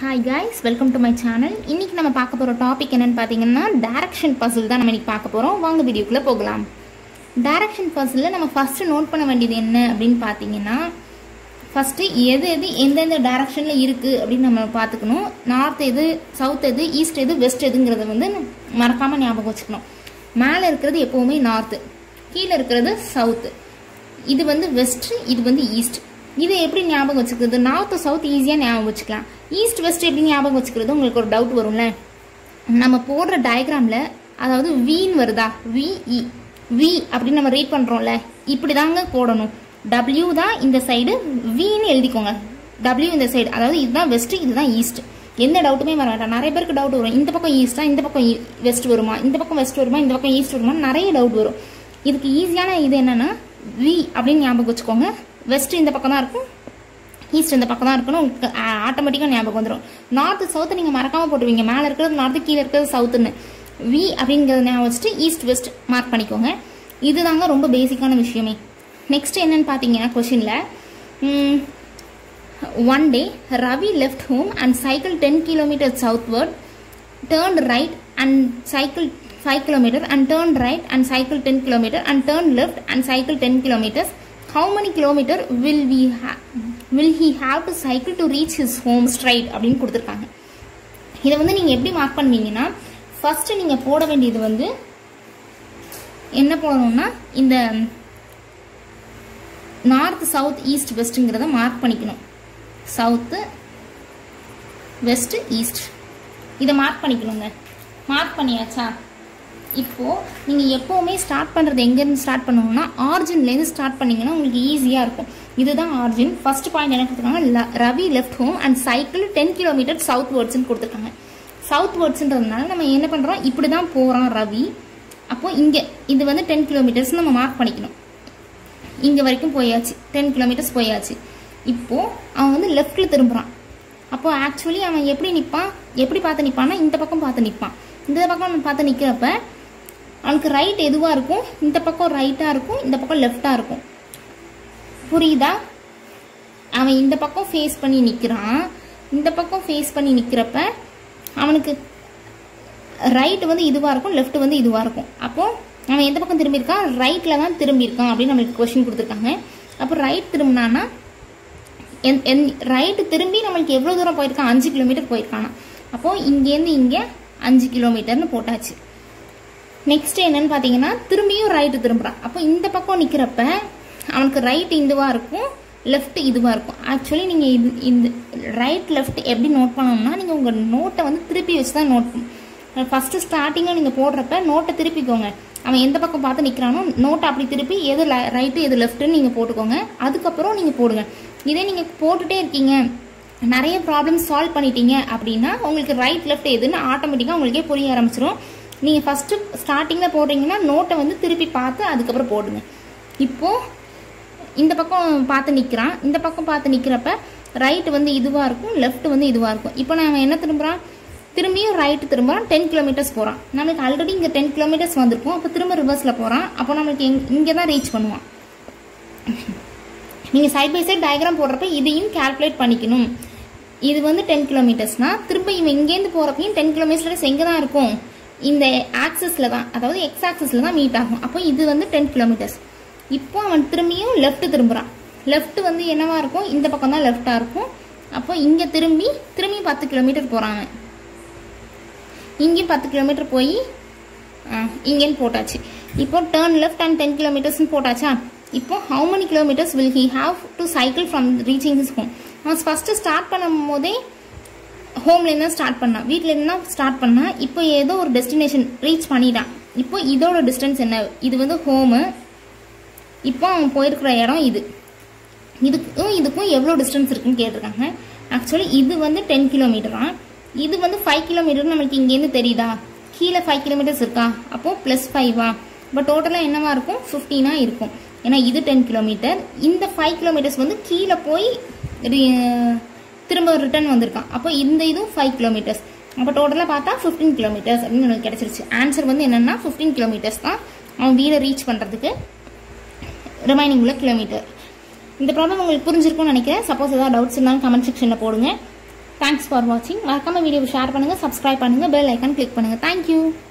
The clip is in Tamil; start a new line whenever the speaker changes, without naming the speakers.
hi guys welcome to my channel இன்னைக்கு நம்ம பார்க்க போகிற டாபிக் என்னன்னு பார்த்தீங்கன்னா டைரக்ஷன் பசில் தான் நம்ம இன்னைக்கு பார்க்க போகிறோம் வாங்க வீடியோக்குள்ளே போகலாம் டைரக்ஷன் பசிலில் நம்ம ஃபஸ்ட்டு நோட் பண்ண வேண்டியது என்ன அப்படின்னு பார்த்தீங்கன்னா ஃபஸ்ட்டு எது எது எந்தெந்த டைரக்ஷனில் இருக்குது அப்படின்னு நம்ம பார்த்துக்கணும் நார்த் எது சவுத் எது ஈஸ்ட் எது வெஸ்ட் எதுங்கிறத வந்து மறக்காமல் ஞாபகம் வச்சுக்கணும் மேலே இருக்கிறது எப்போவுமே நார்த்து கீழே இருக்கிறது சவுத்து இது வந்து வெஸ்ட் இது வந்து ஈஸ்ட் இதை எப்படி ஞாபகம் வச்சுக்கிறது நார்த் சவுத் ஈஸியாக ஞாபகம் வச்சுக்கலாம் ஈஸ்ட் வெஸ்ட் எப்படி ஞாபகம் வச்சுக்கிறது உங்களுக்கு ஒரு டவுட் வரும்ல நம்ம போடுற டயக்ராமில் அதாவது வீன் வருதா விஇ வி அப்படின்னு நம்ம ரீட் பண்ணுறோம்ல இப்படி தாங்க போடணும் டபிள்யூ தான் இந்த சைடு வின்னு எழுதிக்கோங்க டபிள்யூ இந்த சைடு அதாவது இதுதான் வெஸ்ட் இதுதான் ஈஸ்ட் எந்த டவுட்டுமே வர வேண்டாம் நிறைய பேருக்கு டவுட் வரும் இந்த பக்கம் ஈஸ்டா இந்த பக்கம் வெஸ்ட் வருமா இந்த பக்கம் வெஸ்ட் வருமா இந்த பக்கம் ஈஸ்ட் வருமா நிறைய டவுட் வரும் இதுக்கு ஈஸியான இது என்னன்னா வி அப்படின்னு ஞாபகம் வச்சுக்கோங்க வெஸ்ட் இந்த பக்கம் தான் இருக்கும் ஈஸ்ட் இந்த பக்கம் தான் இருக்கணும் ஆட்டோமேட்டிக்காக ஞாபகம் வந்துடும் நார்த்து சவுத்து நீங்கள் மறக்காமல் போட்டுருவீங்க மேலே இருக்கிறது நார்த்து கீழே இருக்கிறது சவுத்துன்னு வி அப்படிங்கிறத ஞாபகம் வச்சுட்டு ஈஸ்ட் வெஸ்ட் மார்க் பண்ணிக்கோங்க இதுதாங்க ரொம்ப பேசிக்கான விஷயமே நெக்ஸ்ட் என்னன்னு பார்த்தீங்கன்னா கொஷினில் one day Ravi left home and cycle ten kilometer southward turn right and cycle 5 kilometer and turn right and cycle 10 kilometer and turn left and cycle 10 kilometers how many kilometer will we ha will he have to cycle to reach his home straight அப்படின்னு கொடுத்துருக்காங்க இதை வந்து நீங்கள் எப்படி மார்க் பண்ணுவீங்கன்னா ஃபஸ்ட்டு நீங்கள் போட வேண்டியது வந்து என்ன போடணும்னா இந்த நார்த் சவுத் ஈஸ்ட் வெஸ்ட்டுங்கிறத மார்க் பண்ணிக்கணும் சவுத்து வெஸ்ட் ஈஸ்ட் இதை மார்க் பண்ணிக்கணுங்க மார்க் பண்ணியாச்சா இப்போது நீங்கள் எப்போவுமே ஸ்டார்ட் பண்ணுறது எங்கேருந்து ஸ்டார்ட் பண்ணணும்னா ஆர்ஜின்லேருந்து ஸ்டார்ட் பண்ணிங்கன்னா உங்களுக்கு ஈஸியாக இருக்கும் இதுதான் ஆர்ஜின் ஃபர்ஸ்ட் பாயிண்ட் என்ன கொடுத்துருக்காங்க Ravi left home and cycle ten kilometer south வேர்ட்ஸ்னு கொடுத்துருக்காங்க சவுத் வேர்ட்ஸ்ன்றதுனால நம்ம என்ன பண்ணுறோம் இப்படி தான் போகிறோம் ரவி அப்போது இங்கே இது வந்து டென் கிலோமீட்டர்ஸ் நம்ம மார்க் பண்ணிக்கணும் இங்கே வரைக்கும் போயாச்சு டென் கிலோமீட்டர்ஸ் போயாச்சு இப்போது அவன் வந்து லெஃப்டில் திரும்புகிறான் அப்போது ஆக்சுவலி அவன் எப்படி நிற்பான் எப்படி பார்த்து நிற்பான்னா இந்த பக்கம் பார்த்து நிற்பான் இந்த பக்கம் அவன் பார்த்து நிற்கிறப்ப அவனுக்கு ரைட் எதுவாக இருக்கும் இந்த பக்கம் ரைட்டாக இருக்கும் இந்த பக்கம் லெஃப்டாக இருக்கும் புரியுதா அவன் இந்த பக்கம் ஃபேஸ் பண்ணி நிற்கிறான் இந்த பக்கம் ஃபேஸ் பண்ணி நிற்கிறப்ப அவனுக்கு ரைட் வந்து இதுவாக இருக்கும் லெஃப்ட் வந்து இதுவாக இருக்கும் அப்போது அவன் எந்த பக்கம் திரும்பியிருக்கான் ரைட்டில் தான் திரும்பியிருக்கான் அப்படின்னு நம்மளுக்கு கொஷின் கொடுத்துருக்காங்க அப்போ ரைட் திரும்பினான்னா என் என் ரைட்டு திரும்பி நம்மளுக்கு எவ்வளோ தூரம் போயிருக்கான் அஞ்சு கிலோமீட்டர் போயிருக்கானா அப்போது இங்கேருந்து இங்கே அஞ்சு கிலோமீட்டர்னு போட்டாச்சு நெக்ஸ்ட் என்னன்னு பார்த்தீங்கன்னா திரும்பியும் ரைட்டு திரும்புகிறான் அப்போ இந்த பக்கம் நிற்கிறப்ப அவனுக்கு ரைட் இதுவாக இருக்கும் லெஃப்ட் இதுவாக இருக்கும் ஆக்சுவலி நீங்கள் இது இந்த ரைட் லெஃப்ட் எப்படி நோட் பண்ணணும்னா நீங்கள் உங்கள் நோட்டை வந்து திருப்பி வச்சு தான் நோட் பண்ணணும் ஃபஸ்ட்டு ஸ்டார்டிங்காக நீங்கள் போடுறப்ப நோட்டை திருப்பிக்கோங்க அவன் எந்த பக்கம் பார்த்து நிற்கிறானோ நோட்டை அப்படி திருப்பி எது ரைட்டு எது லெஃப்ட்டுன்னு நீங்கள் போட்டுக்கோங்க அதுக்கப்புறம் நீங்கள் போடுங்க இதே நீங்கள் போட்டுகிட்டே இருக்கீங்க நிறைய ப்ராப்ளம் சால்வ் பண்ணிட்டீங்க அப்படின்னா உங்களுக்கு ரைட் லெஃப்ட் எதுன்னு ஆட்டோமேட்டிக்காக உங்களுக்கே புரிய ஆரம்பிச்சிடும் நீங்கள் ஃபஸ்ட்டு ஸ்டார்டிங்கில் போடுறீங்கன்னா நோட்டை வந்து திருப்பி பார்த்து அதுக்கப்புறம் போடுங்க இப்போது இந்த பக்கம் பார்த்து நிற்கிறான் இந்த பக்கம் பார்த்து நிற்கிறப்ப ரைட்டு வந்து இதுவாக இருக்கும் லெஃப்ட் வந்து இதுவாக இருக்கும் இப்போ நான் என்ன திரும்புகிறான் திரும்பியும் ரைட்டு திரும்புகிறான் டென் கிலோமீட்டர்ஸ் போகிறான் நம்மளுக்கு ஆல்ரெடி இங்கே டென் கிலோமீட்டர்ஸ் வந்திருக்கும் அப்போ திரும்ப ரிவர்ஸில் போகிறான் அப்போ நம்மளுக்கு எங் இங்கே தான் ரீச் பண்ணுவான் நீங்கள் சைட் பை சைட் டயக்ராம் போடுறப்ப இதையும் கால்குலேட் பண்ணிக்கணும் இது வந்து டென் கிலோமீட்டர்ஸ்னால் திரும்ப இவன் இங்கேருந்து போகிறப்பையும் டென் கிலோமீட்டர்ஸ் எங்கே தான் இருக்கும் இந்த ஆக்சஸில் தான் அதாவது எக்ஸ் ஆக்சஸில் தான் மீட் ஆகும் அப்போ இது வந்து டென் கிலோமீட்டர்ஸ் இப்போ அவன் திரும்பியும் லெஃப்ட் திரும்புகிறான் லெஃப்ட் வந்து என்னவா இருக்கும் இந்த பக்கம் தான் லெஃப்டாக இருக்கும் அப்போ இங்கே திரும்பி திரும்பி பத்து கிலோமீட்டர் போகிறான் அவன் இங்கேயும் பத்து கிலோமீட்டர் போய் இங்கேன்னு போட்டாச்சு இப்போ டேர்ன் லெஃப்ட் அண்ட் டென் கிலோமீட்டர்ஸ்னு போட்டாச்சா இப்போ how many kilometers will he have to cycle from reaching his home அவன் ஃபஸ்ட்டு ஸ்டார்ட் பண்ணும் போதே ஹோம்லேருந்து தான் ஸ்டார்ட் பண்ணான் வீட்டிலேருந்து தான் ஸ்டார்ட் பண்ணான் இப்போ ஏதோ ஒரு டெஸ்டினேஷன் ரீச் பண்ணிட்டான் இப்போ இதோட டிஸ்டன்ஸ் என்ன இது வந்து ஹோமு இப்போ அவன் போயிருக்கிற இடம் இது இதுக்கும் இதுக்கும் எவ்வளோ டிஸ்டன்ஸ் இருக்குன்னு கேட்டிருக்காங்க ஆக்சுவலி இது வந்து டென் கிலோமீட்டரா இது வந்து ஃபைவ் கிலோமீட்டர் நம்மளுக்கு இங்கேருந்து தெரியுதா கீழே ஃபைவ் கிலோமீட்டர்ஸ் இருக்கா அப்போது ப்ளஸ் ஃபைவா இப்போ டோட்டலாக என்னவா இருக்கும் ஃபிஃப்டீனாக இருக்கும் ஏன்னா இது டென் கிலோமீட்டர் இந்த ஃபைவ் கிலோமீட்டர்ஸ் வந்து கீழே போய் திரும்ப ரிட்டர்ன் வந்திருக்கான் அப்போ இந்த இதுவும் ஃபைவ் கிலோமீட்டர்ஸ் அப்போ டோட்டலாக பார்த்தா ஃபிஃப்டீன் கிலோமீட்டர்ஸ் அப்படின்னு எனக்கு கிடச்சிருச்சு ஆன்சர் வந்து என்னென்னா ஃபிஃப்டீன் கிலோமீட்டர்ஸ் தான் அவன் வீடை ரீச் பண்ணுறதுக்கு ரிமைனிங் உள்ள கிலோமீட்டர் இந்த ப்ராப்ளம் உங்களுக்கு புரிஞ்சிருக்கும்னு நினைக்கிறேன் சப்போஸ் ஏதாவது டவுட்ஸ் இருந்தாலும் கமெண்ட் செக்ஷனில் போடுங்க தேங்க்ஸ் ஃபார் வாட்சிங் மறக்காம வீடியோவை ஷேர் பண்ணுங்கள் சப்ஸ்கிரைப் பண்ணுங்கள் பெல் ஐக்கான் கிளிக் பண்ணுங்கள் தேங்க்யூ